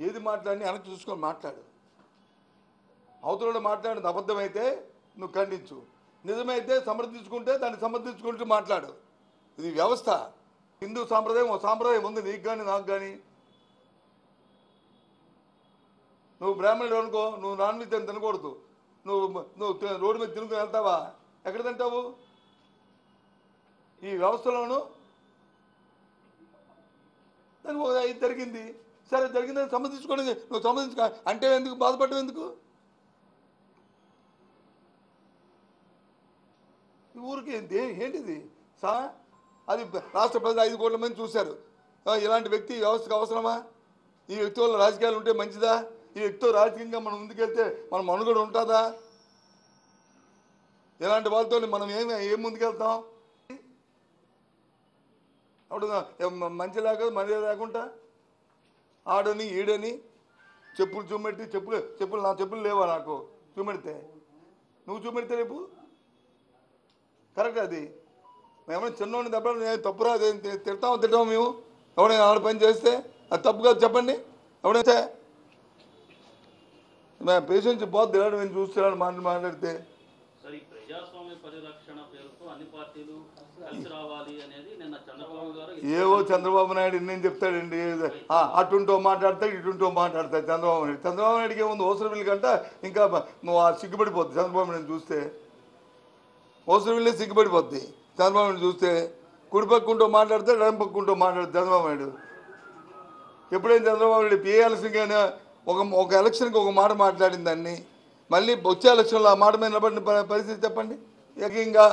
ఏది మాట్లాడిని వెనక్కి చూసుకొని మాట్లాడు అవతల మాట్లాడినది అబద్ధమైతే నువ్వు ఖండించు నిజమైతే సమర్థించుకుంటే దాన్ని సమర్థించుకుంటూ మాట్లాడు ఇది వ్యవస్థ హిందూ సాంప్రదాయం ఓ సాంప్రదాయం ఉంది నీకు కానీ నాకు కానీ నువ్వు బ్రాహ్మణుడు అనుకో నువ్వు నాన్ వెజ్ తిన- తినకూడదు నువ్వు నువ్వు తి- రోడ్డు మీద తినుకుని వెళ్తావా ఎక్కడ తింటావు ఈ వ్యవస్థలోను దానికి ఒక ఇది జరిగింది సరే జరిగిందని సంబంధించుకోండి నువ్వు సంబంధించుకో అంటే ఎందుకు బాధపడడం ఎందుకు ఈ ఊరికి ఏంటి ఏంటిది సా అది రాష్ట్ర ప్రజలు ఐదు కోట్ల మంది చూశారు ఆ, ఇలాంటి వ్యక్తి ఈ వ్యవస్థకు అవసరమా ఈ వ్యక్తి వల్ల రాజకీయాలు ఉంటే మంచిదా ఈ వ్యక్తితో రాజకీయంగా మనం ముందుకెళ్తే మన మనుగడ ఉంటుందా ఇలాంటి వాళ్ళతో మనం ఏం ఏం ముందుకెళ్తాం అప్పుడు ఏం మంచి లేక మర్యాద లేకుండా ఆడని ఈడని చెప్పులు చూపెట్టి చెప్పులు చెప్పులు నా చెప్పులు లేవా నాకు చూపెడితే నువ్వు చూపెడితే రేపు కరెక్ట్ అది మేమైనా చిన్నోడిని దెబ్బ తప్పురా అదేం తి- తిడతాం తిట్టాం మేము ఎవడైనా ఆడ పని చేస్తే అది తప్పు కాదు చెప్పండి ఎవడైతే మేము పేషెంట్స్ పోద్ది ఇలాంటి మేము చూస్తున్నాడు మాట్లాడి మాట్లాడితే సార్ ఈ ప్రజాస్వామ్య పరిరక్షణ పేరుతో అన్ని పార్టీలు కలిసి రావాలి అనేది నిన్న చంద్రబాబు గారు ఏవో చంద్రబాబు నాయుడు నేను చెప్తాడండి ఆ, అటుంటో మాట్లాడతాడు ఇటుంటో మాట్లాడతాడు చంద్రబాబు నాయుడు చంద్రబాబు నాయుడుకి ఏముంది ఓసరవిల్లి కంట ఇంకా బ- నువ్వు ఆ సిగ్గుపడిపోద్ది చంద్రబాబు నాయుడు చూస్తే ఓసరవిల్లే సిగ్గుపడిపోద్ది చంద్రబాబు నాయుడు చూస్తే కుడి పక్కుంటూ మాట్లాడితే ఎడం పక్కుంటూ మాట్లాడుతుంది చంద్రబాబు నాయుడు ఎప్పుడైనా చంద్రబాబు నాయుడు ఏ ఎలక్షన్ ఒక ఒక ఎలక్షన్కి ఒక మాట మాట్లాడిన దాన్ని మళ్ళీ వచ్చే ఎలక్షన్లో ఆ మాట మీద నిలబడిన ప- పరిస్థితి చెప్పండి ఏకంగా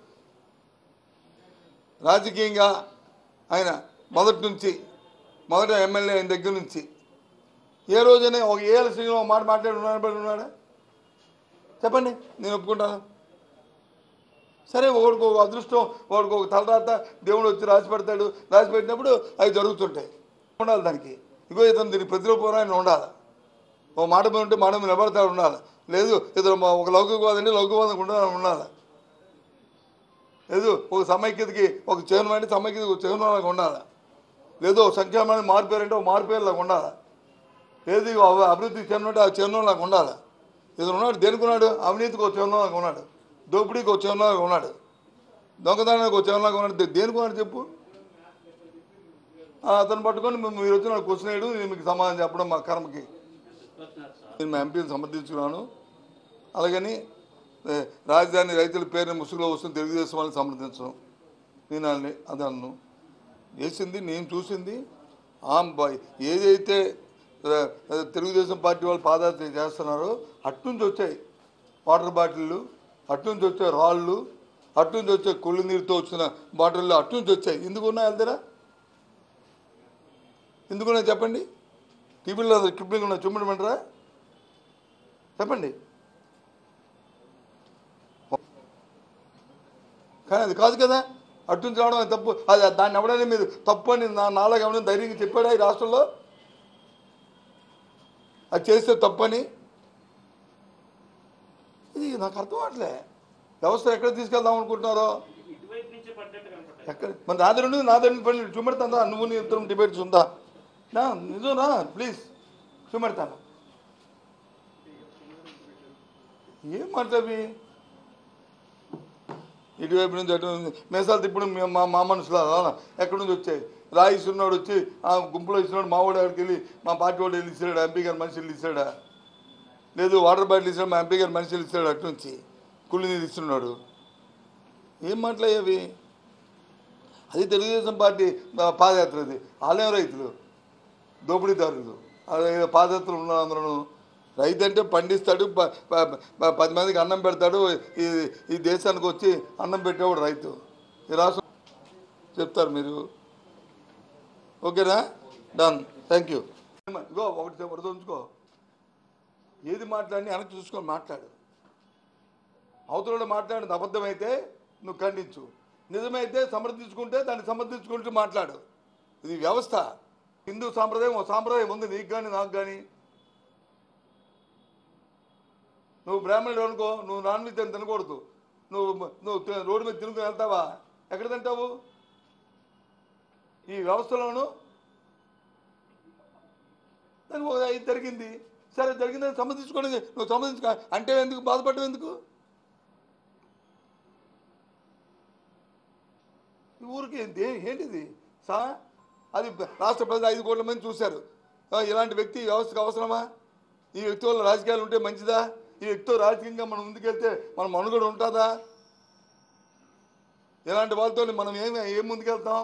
రాజకీయంగా ఆయన మొదటి నుంచి మొదట ఎమ్మెల్యే ఆయన దగ్గర నుంచి ఏ రోజైనా ఒక ఏ ఎలక్షన్లో ఒక మాట మాట్లాడి ఉన్నాడు ఉన్నాడా చెప్పండి నేను ఒప్పుకుంటాను సరే ఒకడికి ఒక అదృష్టం వాడికి ఒక తలరాత దేవుడు వచ్చి రాసి పెడతాడు రాసి పెట్టినప్పుడు అవి జరుగుతుంటాయి ఉండాలి దానికి ఇగో ఇతను దీనికి ప్రతిరూపం ఆయన ఉండాలి ఓ మాట మీద ఉంటే మాట మీద నిలబడతాడు ఉండాలి లేదు ఇతను మా- ఒక లౌకికవాదండి లౌకికవాదం ఉండాలి ఉండాలి లేదు ఒక సమైక్యతకి ఒక చైర్మన్ అంటే సమైక్యతకి ఒక చైర్మన్ లాగా ఉండాలి లేదు ఒక సంక్షేమాన్ని మారిపోయారంటే ఒక మారిపోయేలాగా ఉండాలి లేదు ఇగో అవ- అభివృద్ధికి చెందినట్టు ఆ చైర్మన్ లాగా ఉండాలి ఇతను ఉన్నాడు దేనికి ఉన్నాడు అవినీతికి ఒక చైర్మన్ లాగా ఉన్నాడు దోపిడీకి ఒక చైర్మన్ లాగా ఉన్నాడు దొంగతనానికి ఒక చైర్మన్ లాగా ఉన్నాడు దే- దేనికి ఉన్నాడు చెప్పు ఆ, అతను పట్టుకొని మేము మీరు వచ్చి నాకు క్వశ్చన్ వేయడం నేను మీకు సమాధానం చెప్పడం మా కర్మకి విశ్వనాథ్ సార్ నేను మా ఎంపీని సమర్థించుకున్నాను అలాగని ఏ, రాజధాని రైతుల పేరుని ముసుగులో వస్తుంది తెలుగుదేశం వాళ్ళని సమర్థించడం నేను అన్ని అది అన్ను చేసింది నేను చూసింది ఆ బ- ఏదైతే ఆ, ఆ, తెలుగుదేశం పార్టీ వాళ్ళు పాదయాత్ర చేస్తున్నారో అట్నుంచి వచ్చాయి వాటర్ బాటిళ్ళు అట్నుంచి వచ్చే రాళ్ళు అట్నుంచి వచ్చే కొల్లు నీరుతో వచ్చిన బాటిళ్ళు అట్నుంచి వచ్చాయి ఎందుకున్నా వెళ్తారా ఎందుకున్నా చెప్పండి టీవీలో క్లిప్పింగ్ ఉన్న చూపడమంటారా చెప్పండి కానీ అది కాదు కదా అట్నుంచి రావడం అది తప్పు అది దాన్ని ఎవడైనా మీరు తప్పు అని నా నాలుగు ఎవరైనా ధైర్యంగా చెప్పాడా ఈ రాష్ట్రంలో అది చేస్తే తప్పని ఇది నాకు అర్థం అవట్లే వ్యవస్థ ఎక్కడ తీసుకెళ్దాం అనుకుంటున్నారో ఇటువైపు నుంచి పడ్డట్టు కనపడ్డాయి ఎక్కడ మన నాది రెండు నాది రెండు పని చూపెడతాందా నువ్వు నీ ఇద్దరం డిబేట్స్ ఉందా నా నిజం రా ప్లీజ్ చూపెడతాను ఏం మాట్లావి ఇటువైపు నుంచి అటు నుంచి మేసాలు తిప్పుడు మేము మా మా మనుషులు ఎక్కడి నుంచి వచ్చాయి రాయి ఇస్తున్నాడు వచ్చి ఆ గుంపులో ఇస్తున్నాడు మా వాడు అక్కడికి వెళ్ళి మా పార్టీ వాడు వెళ్ళి ఇస్తాడా ఎంపీ గారు మనుషులు ఇస్తాడా లేదు వాటర్ బాటిల్ ఇస్తాడు మా ఎంపీ గారు మనుషులు ఇస్తాడు అటు నుంచి కుళ్ళు నీళ్ళు ఇస్తున్నాడు ఏం మాట్లాడేవి అది తెలుగుదేశం పార్టీ ఆ, పాదయాత్ర అది ఆలయం రైతులు దోపిడీదారులు అదే పాదయాత్రలు ఉన్నారు అందరూ రైతు అంటే పండిస్తాడు ప- ప- ప- పది మందికి అన్నం పెడతాడు ఈ ఈ దేశానికి వచ్చి అన్నం పెట్టేవాడు రైతు ఈ రాష్ట్రం చెప్తారు మీరు ఓకేనా డన్ థ్యాంక్ యూ ఇగో ఒకటి ఒకటి ఉంచుకో ఏది మాట్లాడి వెనక్కి చూసుకొని మాట్లాడు అవతల మాట్లాడినది అబద్ధమైతే నువ్వు ఖండించు నిజమైతే సమర్థించుకుంటే దాన్ని సమర్థించుకుంటూ మాట్లాడు ఇది వ్యవస్థ హిందూ సాంప్రదాయం ఓ సాంప్రదాయం ఉంది నీకు కానీ నాకు కానీ నువ్వు బ్రాహ్మణుడు అనుకో నువ్వు నాన్ వెజ్ తిన- తినకూడదు నువ్వు నువ్వు తి- రోడ్డు మీద తినుకుని వెళ్తావా ఎక్కడ తింటావు ఈ వ్యవస్థలోను దానికి ఒక ఇది జరిగింది సరే జరిగిందని సంబంధించుకోండి నువ్వు సంబంధించుకో అంటే ఎందుకు బాధపడడం ఎందుకు ఈ ఊరికి ఏంటి ఏంటిది సా అది రాష్ట్ర ప్రజలు ఐదు కోట్ల మంది చూశారు ఆ, ఇలాంటి వ్యక్తి ఈ వ్యవస్థకు అవసరమా ఈ వ్యక్తి వల్ల రాజకీయాలు ఉంటే మంచిదా ఈ వ్యక్తితో రాజకీయంగా మనం ముందుకెళ్తే మన మనుగడ ఉంటుందా ఇలాంటి వాళ్ళతో మనం ఏమి ఏం ముందుకెళ్తాం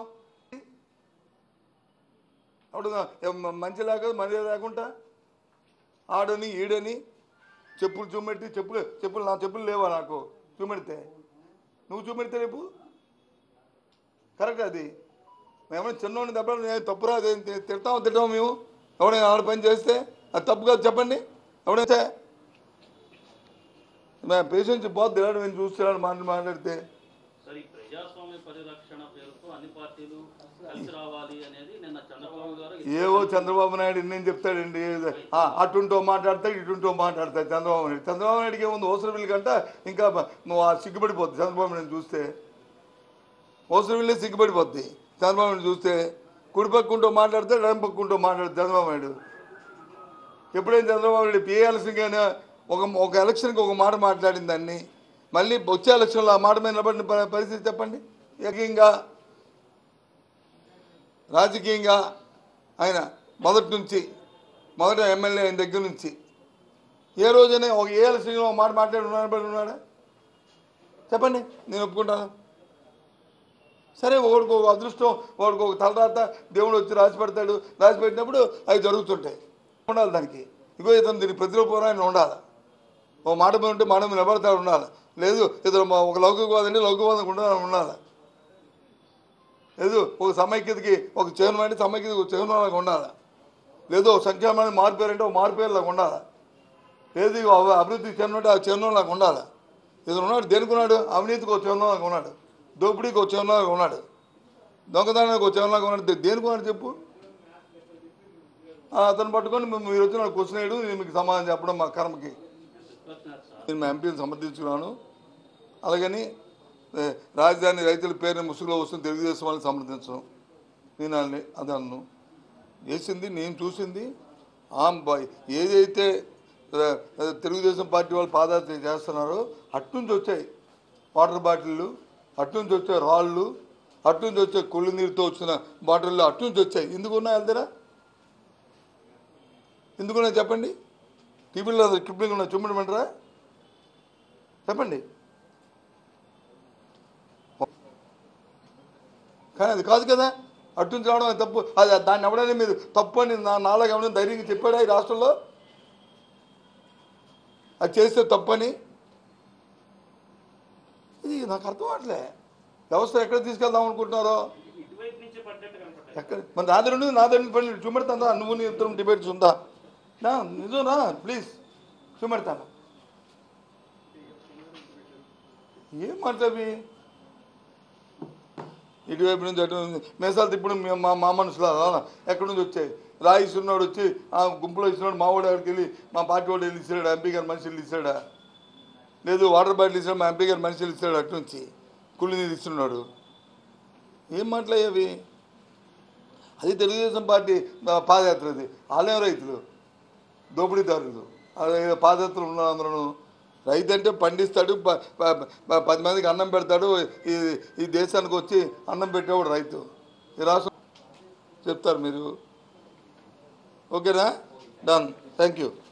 అప్పుడు ఏం మంచి లేక మర్యాద లేకుండా ఆడని ఈడని చెప్పులు చూపెట్టి చెప్పులు చెప్పులు నా చెప్పులు లేవా నాకు చూపెడితే నువ్వు చూపెడితే రేపు కరెక్ట్ అది మేమన్నా చిన్నోడిని దెబ్బ తప్పురా అది తి- తిడతాం తిట్టాం మేము ఎవడైనా ఆడ పని చేస్తే అది తప్పు కాదు చెప్పండి ఎవడైతే మేము పేషెంట్స్ పోద్ది ఇలాంటి మేము చూస్తున్నాడు మాట్లాడి మాట్లాడితే సరే ఈ ప్రజాస్వామ్య పరిరక్షణ పేరుతో అన్ని పార్టీలు కలిసి రావాలి అనేది నిన్న చంద్రబాబు గారు ఏవో చంద్రబాబు నాయుడు నేను చెప్తాడండి ఆ, అటుంటో మాట్లాడతాడు ఇటుంటో మాట్లాడతాడు చంద్రబాబు నాయుడు చంద్రబాబు నాయుడుకి ఏముంది ఓసర బిల్లు కంట ఇంకా బ- నువ్వు ఆ సిగ్గుపడిపోద్ది చంద్రబాబు నాయుడు చూస్తే ఓసర బిల్లే సిగ్గుపడిపోద్ది చంద్రబాబు నాయుడు చూస్తే కుడి పక్కుంటూ మాట్లాడితే ఎడం పక్కుంటూ మాట్లాడుతుంది చంద్రబాబు నాయుడు ఎప్పుడైనా చంద్రబాబు నాయుడు పిఏఎల్సీగానే ఒక ఒక ఎలక్షన్కి ఒక మాట మాట్లాడిన దాన్ని మళ్ళీ వచ్చే ఎలక్షన్లో ఆ మాట మీద నిలబడిన ప- పరిస్థితి చెప్పండి ఏకంగా రాజకీయంగా ఆయన మొదటి నుంచి మొదట ఎమ్మెల్యే ఆయన దగ్గర నుంచి ఏ రోజైనా ఒక ఏ ఎలక్షన్లో ఒక మాట మాట్లాడి ఉన్నాడు ఉన్నాడా చెప్పండి నేను ఒప్పుకుంటాను సరే ఒకడికి ఒక అదృష్టం వాడికి ఒక తలరాత దేవుడు వచ్చి రాసి పెడతాడు రాసి పెట్టినప్పుడు అవి జరుగుతుంటాయి ఉండాలి దానికి ఇగో ఇతను దీని ప్రతిరూపం ఆయన ఉండాలి ఓ మాట మీద ఉంటే మాట మీద నిలబడతాడు ఉండాలి లేదు ఇతను మా- ఒక లౌకికవాదం అంటే లౌకికవాదం ఉండాలి ఉండాలి లేదు ఒక సమైక్యతకి ఒక చైర్మన్ అంటే సమైక్యతకి ఒక చైర్మన్ లాగా ఉండాలి లేదు ఒక సంక్షేమాన్ని మారిపోయారంటే ఒక మారిపోయేలాగా ఉండాలి లేదు ఇగో అవ- అభివృద్ధి చెందినట్టు ఆ చైర్మన్ లాగా ఉండాలి ఇతను ఉన్నాడు దేనికున్నాడు అవినీతికి ఒక చైర్మన్ లాగా ఉన్నాడు దోపిడీకి ఒక చైర్మన్ లాగా ఉన్నాడు దొంగతనానికి ఒక చైర్మన్ లాగా ఉన్నాడు దే- దేనికున్నాడు చెప్పు ఆ, అతను పట్టుకొని మేము మీరు వచ్చి నాకు క్వశ్చన్ వేయడం నేను మీకు సమాధానం చెప్పడం మా కర్మకి విశ్వజ్ఞాత సార్ నేను మా ఎంపీని సమర్థించుకున్నాను అలాగని ఏ, రాజధాని రైతుల పేరుని ముసుగులో వస్తుంది తెలుగుదేశం వాళ్ళని సమర్థించడం నేను వాళ్ళని అది అన్ను చేసింది నేను చూసింది ఆ బ- ఏదైతే ఏ, ఏ, తెలుగుదేశం పార్టీ వాళ్ళు పాదయాత్ర చేస్తున్నారో అట్నుంచి వచ్చాయి వాటర్ బాటిళ్ళు అట్నుంచి వచ్చే రాళ్ళు అట్నుంచి వచ్చే కుళ్ళు నీరుతో వచ్చిన బాటిళ్ళు అట్నుంచి వచ్చాయి ఎందుకున్నా వెళ్తారా ఎందుకున్నా చెప్పండి టీవీలో క్లిప్పింగ్ ఉన్న చూడమంటారా చెప్పండి కానీ అది కాదు కదా అట్టు రావడం అది తప్పు అది దాన్ని ఎవడైనా మీరు తప్పు అని నా నాలుగు ఎవరైనా ధైర్యంగా చెప్పాడా ఈ రాష్ట్రంలో అది చేస్తే తప్పని ఇది నాకు అర్థం అవట్లే వ్యవస్థ ఎక్కడ తీసుకెళ్దాం అనుకుంటున్నారో ఇటువైపు నుంచి పడ్డట్టు కనపడ్డాయి ఎక్కడ మన నాది రెండు నాది రెండు పని చూపెడతాను నువ్వు నీ ఇద్దరం డిబేట్స్ ఉందా నా నిజం రా ప్లీజ్ చూపెడతాను ఏం మాట్లావి ఇటువైపు నుంచి అటు నుంచి మేసాలు తిప్పుడు మేము మా మా మనుషులు ఎక్కడి నుంచి వచ్చాయి రాయి ఇస్తున్నాడు వచ్చి ఆ గుంపులో ఇస్తున్నాడు మా వాడు అక్కడికి వెళ్ళి మా పార్టీ వాడు వెళ్ళి ఇస్తాడా ఎంపీ గారు మనుషులు ఇస్తాడా లేదు వాటర్ బాటిల్ ఇస్తాడు మా ఎంపీ గారు మనుషులు ఇస్తాడు అటు నుంచి కుళ్ళు నీరు ఇస్తున్నాడు ఏం మాట్లాడేవి అది తెలుగుదేశం పార్టీ ఆ, పాదయాత్ర అది వాళ్ళేం రైతులు దోపిడీదారులు అదే పాదయాత్రలు ఉన్నారు అందరూ రైతు అంటే పండిస్తాడు ప- ప- ప- పది మందికి అన్నం పెడతాడు ఈ ఈ దేశానికి వచ్చి అన్నం పెట్టేవాడు రైతు ఈ రాష్ట్రం చెప్తారు మీరు ఓకేనా డన్ థ్యాంక్ యూ